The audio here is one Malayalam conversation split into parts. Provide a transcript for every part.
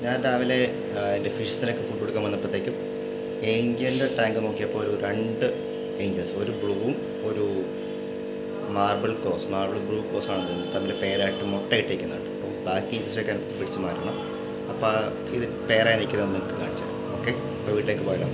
ഞാൻ രാവിലെ ആ, എൻ്റെ ഫിഷസിനൊക്കെ ഫുഡ് കൊടുക്കാൻ വന്നപ്പോഴത്തേക്കും ഏഞ്ചലിൻ്റെ ടാങ്ക് നോക്കിയപ്പോൾ ഒരു രണ്ട് ഏഞ്ചൽസ് ഒരു ബ്ലൂവും ഒരു marble cross marble blue cross ആണ് തമ്മിൽ പേരായിട്ട് മുട്ട ഇട്ടേക്കുന്നുണ്ട് അപ്പോൾ ബാക്കി ഏഞ്ചൽസൊക്കെ അടുത്ത് പിടിച്ച് മാറ്റണം അപ്പോൾ ഇത് പേരായി നിൽക്കുന്നത് നിങ്ങൾക്ക് കാണിച്ചു തരാം ഓക്കെ അപ്പോൾ വീട്ടിലേക്ക് പോയാലോ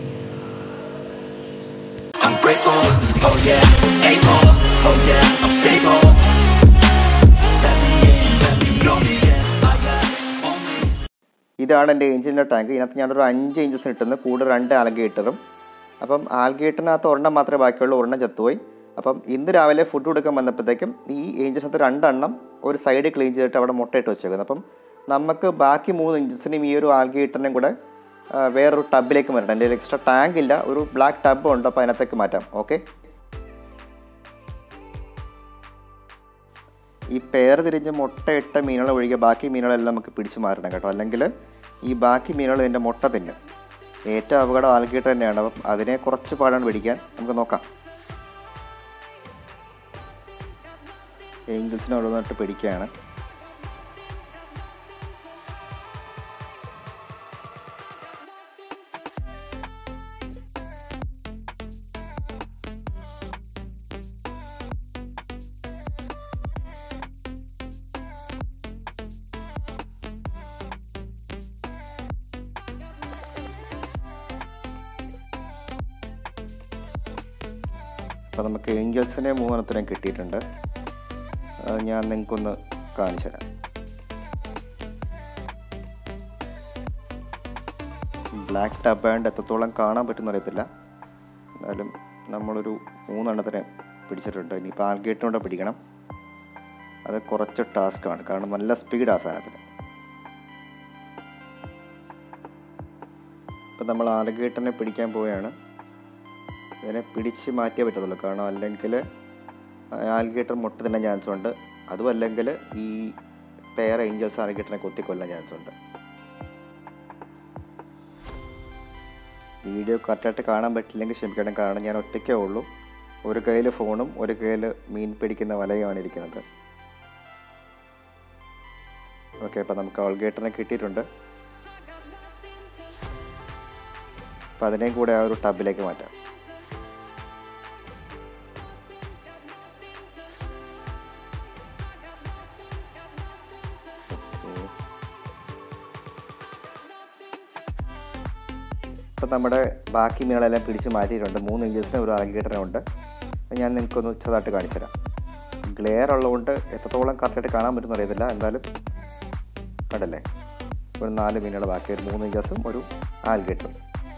I'm grateful, oh yeah, able, oh yeah, I'm stable. Let me in, let me know me, yeah, I got only. ഇതാണ് എൻ്റെ ഏഞ്ചിൻ്റെ ടാങ്ക് ഇതിനകത്ത് ഞാനൊരു അഞ്ച് ഇഞ്ചസ് ഇട്ടുന്നു കൂടെ രണ്ട് ആൽഗേറ്ററും അപ്പം ആൽഗേറ്ററിനകത്ത് ഒരെണ്ണം മാത്രമേ ബാക്കിയുള്ളൂ ഒരെണ്ണം ചത്തുപോയി അപ്പം ഇന്ന് രാവിലെ ഫുഡ് കൊടുക്കാൻ വന്നപ്പോഴത്തേക്കും ഈ ഏഞ്ചസിനകത്ത് രണ്ടെണ്ണം ഒരു സൈഡ് ക്ലീൻ ചെയ്തിട്ട് അവിടെ മുട്ടയിട്ട് വെച്ചേക്കുന്നത് അപ്പം നമുക്ക് ബാക്കി മൂന്ന് ഇഞ്ചസിനും ഈ ഒരു ആൽഗേറ്ററിനും കൂടെ ആ, വേറൊരു ടബിലേക്ക് മാറ്റണം എൻ്റെ എക്സ്ട്രാ ടാങ്ക് ഇല്ല ഒരു ബ്ലാക്ക് ടബ് ഉണ്ട് അപ്പോൾ അതിനകത്തേക്ക് മാറ്റാം ഓക്കെ ഈ പേര് തിരിഞ്ഞ് മുട്ടയിട്ട മീനുകൾ ഒഴികെ ബാക്കി മീനുകളെല്ലാം നമുക്ക് പിടിച്ചു മാറ്റണം കേട്ടോ അല്ലെങ്കിൽ ഈ ബാക്കി മീനുകൾ ഇതിൻ്റെ മുട്ട തിന്നും ഏറ്റവും അപകടം ആൽഗേറ്റ് തന്നെയാണ് അപ്പം അതിനെ കുറച്ച് പാടാണ് പിടിക്കാൻ നമുക്ക് നോക്കാം ഏഞ്ചൽസിനെ ഓരോന്നിട്ട് പിടിക്കുകയാണ് അപ്പോൾ നമുക്ക് ഏഞ്ചൽസിനെ മൂന്നെണ്ണത്തിനും കിട്ടിയിട്ടുണ്ട് അത് ഞാൻ നിങ്ങൾക്കൊന്ന് കാണിച്ചു തരാം ബ്ലാക്ക് ടബ് ആയതുകൊണ്ട് എത്രത്തോളം കാണാൻ പറ്റുമെന്ന് അറിയത്തില്ല എന്നാലും നമ്മളൊരു മൂന്നെണ്ണത്തിനെ പിടിച്ചിട്ടുണ്ട് ഇനിയിപ്പോൾ ആൽഗേറ്റിനോടെ പിടിക്കണം അത് കുറച്ച് ടാസ്ക്കാണ് കാരണം നല്ല സ്പീഡ് ആ സാധനത്തിന് ഇപ്പം നമ്മൾ ആൽഗേറ്ററിനെ പിടിക്കാൻ പോവുകയാണ് ഇതിനെ പിടിച്ച് മാറ്റിയേ പറ്റത്തുള്ളൂ കാരണം അല്ലെങ്കിൽ ആൽഗേറ്റർ മുട്ട തന്നെ ചാൻസ് ഉണ്ട് അതും അല്ലെങ്കിൽ ഈ പെയർ ഏഞ്ചൽസ് ആൽഗേറ്ററിനെ കൊത്തിക്കൊല്ലാൻ ചാൻസ് ഉണ്ട് വീഡിയോ കറക്റ്റായിട്ട് കാണാൻ പറ്റില്ലെങ്കിൽ ക്ഷമിക്കണം കാരണം ഞാൻ ഒറ്റയ്ക്കേ ഉള്ളൂ ഒരു കയ്യിൽ ഫോണും ഒരു കയ്യിൽ മീൻ പിടിക്കുന്ന വലയുമാണ് ഇരിക്കുന്നത് ഓക്കെ അപ്പോൾ നമുക്ക് ആൾഗേറ്ററിനെ കിട്ടിയിട്ടുണ്ട് അപ്പോൾ അതിനെയും കൂടെ ആ ഒരു ടബിലേക്ക് മാറ്റാം ഇപ്പം നമ്മുടെ ബാക്കി മീനുകളെല്ലാം പിടിച്ച് മാറ്റിയിട്ടുണ്ട് മൂന്ന് ഇഞ്ചസിന് ഒരു അലങ്കേറ്ററിനും ഉണ്ട് അത് ഞാൻ നിങ്ങൾക്കൊന്ന് ചെറുതായിട്ട് കാണിച്ചു തരാം ഗ്ലെയർ ഉള്ളതുകൊണ്ട് എത്രത്തോളം കറക്റ്റായിട്ട് കാണാൻ പറ്റുമെന്ന് അറിയത്തില്ല എന്തായാലും കണ്ടല്ലേ ഒരു നാല് മീനുകൾ ബാക്കി ഒരു മൂന്ന് ഇഞ്ചസും ഒരു ആൽഗേറ്ററും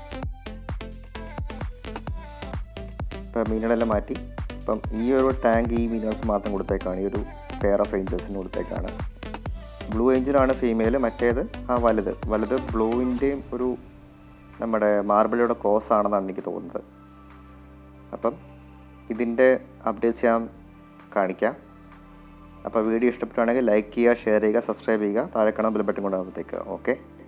ഇപ്പം മീനുകളെല്ലാം മാറ്റി ഇപ്പം ഈ ഒരു ടാങ്ക് ഈ മീനുകൾക്ക് മാത്രം കൊടുത്തേക്കാണ് ഈ ഒരു പെയർ ഓഫ് ഏഞ്ചൽസിന് കൊടുത്തേക്കാണ് ബ്ലൂ ഏഞ്ചലാണ് ഫീമെയിൽ മറ്റേത് ആ വലുത് വലുത് ബ്ലൂവിൻ്റെയും ഒരു നമ്മുടെ മാർബിളിയുടെ ക്രോസ് ആണെന്നാണ് എനിക്ക് തോന്നുന്നത് അപ്പം ഇതിൻ്റെ അപ്ഡേറ്റ്സ് ഞാൻ കാണിക്കാം അപ്പോൾ വീഡിയോ ഇഷ്ടപ്പെട്ടുവാണെങ്കിൽ ലൈക്ക് ചെയ്യുക ഷെയർ ചെയ്യുക സബ്സ്ക്രൈബ് ചെയ്യുക താഴെ കാണാൻ ബെൽ ബട്ടൺ കൊണ്ടാകുമ്പോഴത്തേക്ക് ഓക്കെ